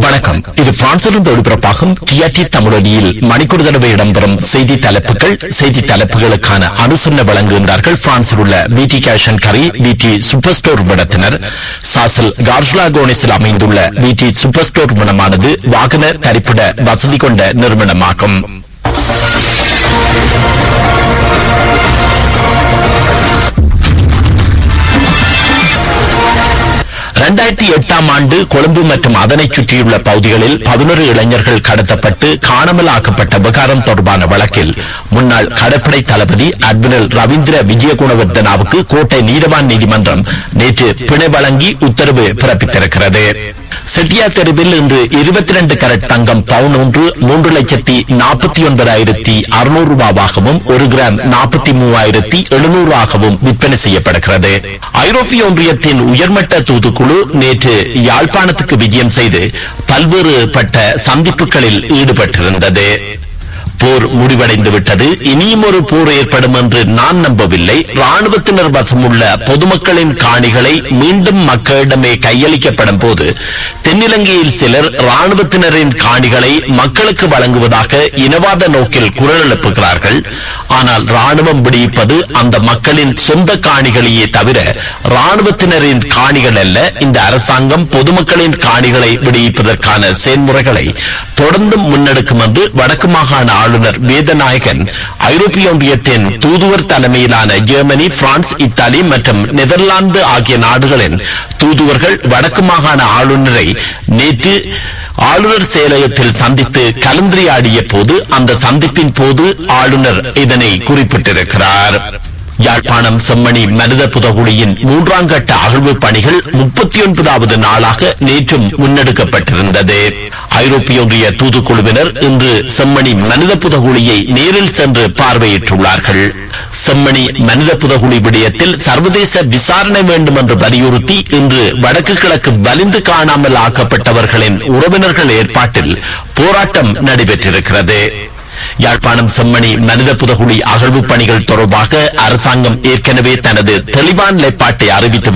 வணக்கம் இது பிரான்சிலிருந்து ஒளிபரப்பாகும் டிஆர்டி தமிழொலியில் மணிக்கூர் தடவை இடம்பெறும் செய்தி தலைப்புகள் செய்தி தலைப்புகளுக்கான அனுசரணை வழங்குகின்றார்கள் பிரான்சில் உள்ள விடி கேஷன் கரி விடி சூப்பர் ஸ்டோர் விடத்தினர் சாசல் கார்ஷ்லா கோனிஸில் அமைந்துள்ள விடி சூப்பர் ஸ்டோர் விடமானது வாகன தரிப்பிட வசதி கொண்ட நிறுவனமாகும் இரண்டாயிரத்தி எட்டாம் ஆண்டு கொழும்பு மற்றும் அதனைச் சுற்றியுள்ள பகுதிகளில் பதினொரு இளைஞர்கள் கடத்தப்பட்டு காணாமல் ஆக்கப்பட்ட விகாரம் தொடர்பான வழக்கில் முன்னாள் கடற்படை தளபதி அட்மிரல் ரவீந்திர விஜயகுணவர்தனாவுக்கு கோட்டை நீதவான் நீதிமன்றம் நேற்று பிணை வழங்கி உத்தரவு பிறப்பித்திருக்கிறது செட்டியார் தெருவில் இன்று இருபத்தி ரெண்டு கரட் தங்கம் பவுன் ஒன்று மூன்று லட்சத்தி நாற்பத்தி ஒன்பதாயிரத்தி அறுநூறு ரூபாவாகவும் ஒரு கிராம் நாற்பத்தி மூவாயிரத்தி எழுநூறு ஆகவும் விற்பனை செய்யப்படுகிறது ஐரோப்பிய ஒன்றியத்தின் உயர்மட்ட தூதுக்குழு நேற்று யாழ்ப்பாணத்துக்கு விஜயம் செய்து பல்வேறுபட்ட சந்திப்புகளில் ஈடுபட்டிருந்தது போர் முடிவடைந்து விட்டது இனியும் ஒரு போர் ஏற்படும் என்று நான் நம்பவில்லை ராணுவத்தினர் வசமுள்ள பொதுமக்களின் காணிகளை மீண்டும் மக்களிடமே கையளிக்கப்படும் போது தென்னிலங்கையில் சிலர் ராணுவத்தினரின் காணிகளை மக்களுக்கு வழங்குவதாக இனவாத நோக்கில் குரல் எழுப்புகிறார்கள் ஆனால் ராணுவம் விடுவிப்பது அந்த மக்களின் சொந்த காணிகளையே தவிர ராணுவத்தினரின் காணிகள் அல்ல இந்த அரசாங்கம் பொதுமக்களின் காணிகளை விடுவிப்பதற்கான செயல்முறைகளை தொடர்ந்து முன்னெடுக்கும் என்று வடக்கு மாகாண ஆளுநர் வேதநாயகன் ஐரோப்பிய ஒன்றியத்தின் தூதுவர் தலைமையிலான ஜெர்மனி பிரான்ஸ் இத்தாலி மற்றும் நெதர்லாந்து ஆகிய நாடுகளின் தூதுவர்கள் வடக்கு மாகாண ஆளுநரை நேற்று ஆளுநர் செயலகத்தில் சந்தித்து கலந்துரையாடிய போது அந்த சந்திப்பின் போது ஆளுநர் இதனை குறிப்பிட்டிருக்கிறார் யாழ்ப்பாணம் செம்மணி மனித புதகுழியின் மூன்றாம் கட்ட அகழ்வு பணிகள் முப்பத்தி ஒன்பதாவது நாளாக நேற்றும் முன்னெடுக்கப்பட்டிருந்தது ஐரோப்பிய ஒன்றிய தூதுக்குழுவினர் இன்று செம்மணி மனித புதகுழியை நேரில் சென்று பார்வையிட்டுள்ளார்கள் செம்மணி மனித புதகுழி விடயத்தில் சர்வதேச விசாரணை வேண்டும் என்று வலியுறுத்தி இன்று வடக்கு கிழக்கு வலிந்து காணாமல் ஆக்கப்பட்டவர்களின் உறவினர்கள் ஏற்பாட்டில் போராட்டம் நடைபெற்றிருக்கிறது யாழ்ப்பாணம் செம்மணி மனித புதகுழி அகழ்வு பணிகள் தொடர்பாக அரசாங்கம் ஏற்கனவே தனது தெளிவான நிலைப்பாட்டை அறிவித்து